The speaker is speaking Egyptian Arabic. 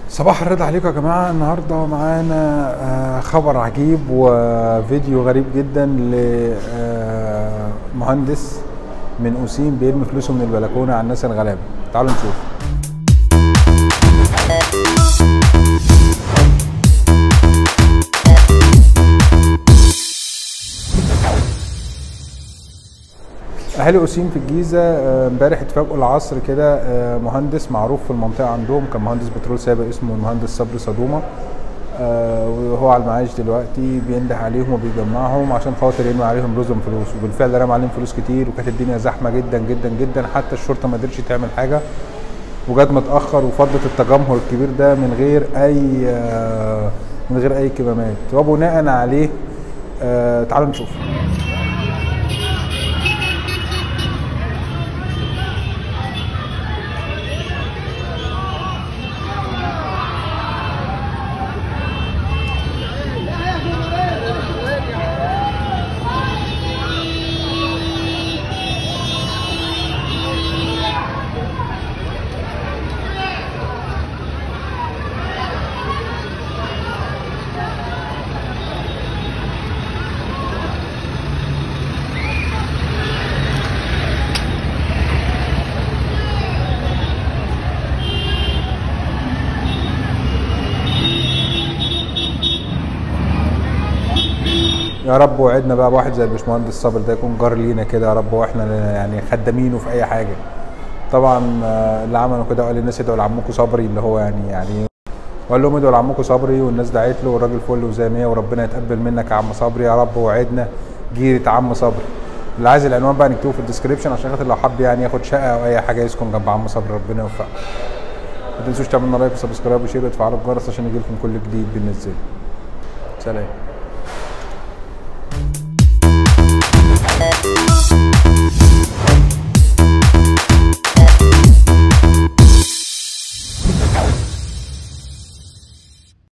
صباح الرضا عليكم يا جماعة النهاردة معانا آه، خبر عجيب وفيديو غريب جدا لمهندس من أوسيم بيرمي فلوسه من البلكونة على الناس الغلابة تعالوا نشوف اهالي اوسيم في الجيزه آه، امبارح اتفاجئوا العصر كده آه، مهندس معروف في المنطقه عندهم كان مهندس بترول سابق اسمه المهندس صبري صدومه آه، وهو على المعاش دلوقتي بينده عليهم وبيجمعهم عشان خاطر يرمي عليهم رزم فلوس وبالفعل رمى عليهم فلوس كتير وكانت الدنيا زحمه جدا جدا جدا حتى الشرطه ما قدرتش تعمل حاجه وجات متاخر وفضت التجمهر الكبير ده من غير اي آه، من غير اي كمامات وبناء عليه آه، تعالوا نشوف يا رب وعدنا بقى بواحد زي الباشمهندس صابر ده يكون جار لينا كده يا رب واحنا يعني خدامينه في اي حاجه طبعا آه، اللي عملوا كده قال للناس ادعوا لعمكم صبري اللي هو يعني يعني وقال لهم ادعوا لعمكم صبري والناس دعت له والراجل فل وزي ما هي وربنا يتقبل منك يا عم صبري يا رب وعدنا جيرة عم صبري اللي عايز العنوان بقى نكتبه في الديسكربشن عشان خاطر لو حب يعني ياخد شقه او اي حاجه يسكن جنب عم صبري ربنا يوفقه ما تنسوش تعملوا لايك وسبسكرايب وشير وتفعلوا الجرس عشان يجيلكم كل جديد بننزله سلام